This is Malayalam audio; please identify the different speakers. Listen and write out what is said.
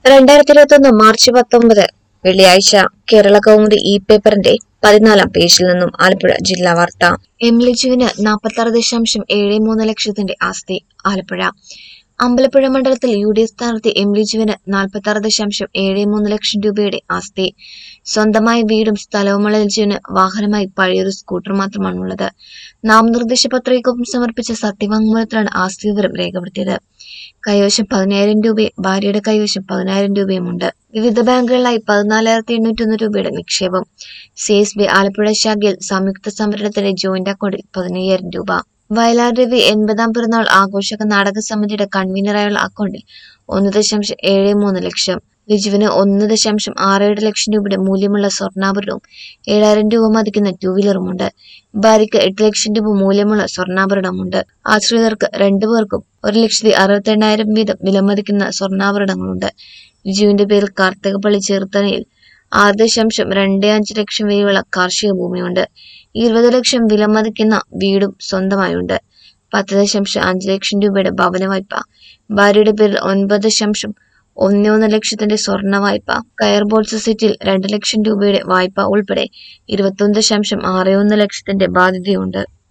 Speaker 1: രണ്ടായിരത്തി ഇരുപത്തി ഒന്ന് മാർച്ച് പത്തൊമ്പത് വെള്ളിയാഴ്ച കേരള കൗമുദി ഇ പേപ്പറിന്റെ പതിനാലാം പേജിൽ നിന്നും ആലപ്പുഴ ജില്ലാ വാർത്ത എം ലിജുവിന് നാൽപ്പത്തി ആറ് ദശാംശം ഏഴ് മൂന്ന് ലക്ഷത്തിന്റെ ആസ്തി ആലപ്പുഴ അമ്പലപ്പുഴ മണ്ഡലത്തിൽ യു ഡി എഫ് സ്ഥാനാർത്ഥി എം ലിജുവിന് നാൽപ്പത്തി ആറ് ദശാംശം ഏഴ് മൂന്ന് ലക്ഷം രൂപയുടെ ആസ്തി സ്വന്തമായ വീടും സ്ഥലവുമുള്ള ലിജുവിന് വാഹനമായി പഴയൊരു സ്കൂട്ടർ മാത്രമാണുള്ളത് നാമനിർദ്ദേശ പത്രികക്കൊപ്പം സമർപ്പിച്ച സത്യവാങ്മൂലത്തിലാണ് ആസ്തി വിവരം രേഖപ്പെടുത്തിയത് കൈവശം പതിനായിരം രൂപയും ഭാര്യയുടെ കൈവശം പതിനായിരം രൂപയുമുണ്ട് വിവിധ ബാങ്കുകളിലായി പതിനാലായിരത്തി എണ്ണൂറ്റൊന്ന് രൂപയുടെ നിക്ഷേപം സി എസ് ബി ആലപ്പുഴ ശാഖയിൽ സംയുക്ത സംവരണത്തിന്റെ ജോയിന്റ് അക്കൗണ്ടിൽ പതിനയ്യായിരം രൂപ വയലാർ രവി എൺപതാം പിറന്നാൾ ആഘോഷക നാടക സമിതിയുടെ കൺവീനറായുള്ള അക്കൗണ്ടിൽ ഒന്ന് ദശാംശം ഏഴ് മൂന്ന് ലക്ഷം ലിജുവിന് ഒന്ന് ദശാംശം ആറ് ഏഴ് ലക്ഷം രൂപയുടെ മൂല്യമുള്ള സ്വർണ്ണാഭരണവും ഏഴായിരം രൂപ മതിക്കുന്ന ടൂ വീലറുമുണ്ട് ഭാര്യയ്ക്ക് എട്ട് ലക്ഷം രൂപ മൂല്യമുള്ള സ്വർണ്ണാഭരണമുണ്ട് ആശ്രിതർക്ക് രണ്ടുപേർക്കും ഒരു ലക്ഷത്തി അറുപത്തി എണ്ണായിരം വീതം വിലമതിക്കുന്ന സ്വർണ്ണാഭരണങ്ങളുണ്ട് ലിജുവിന്റെ പേരിൽ കാർത്തികപ്പള്ളി ചേർത്തലയിൽ ആറ് ദശാംശം രണ്ട് അഞ്ച് ലക്ഷം വിലയുള്ള കാർഷിക ഭൂമിയുണ്ട് ഇരുപത് ലക്ഷം വിലമതിക്കുന്ന വീടും സ്വന്തമായുണ്ട് പത്ത് ദശാംശം അഞ്ച് ലക്ഷം രൂപയുടെ ഭവന വായ്പ ഭാര്യയുടെ പേരിൽ ഒൻപത് ദശാംശം ഒന്ന് ഒന്ന് ലക്ഷത്തിന്റെ സ്വർണ്ണ വായ്പ കയർ ബോർഡ് സൊസൈറ്റിയിൽ രണ്ട് ലക്ഷം രൂപയുടെ വായ്പ ഉൾപ്പെടെ ഇരുപത്തൊന്ന് ദശാംശം ആറ് ഒന്ന് ലക്ഷത്തിന്റെ ബാധ്യതയുണ്ട്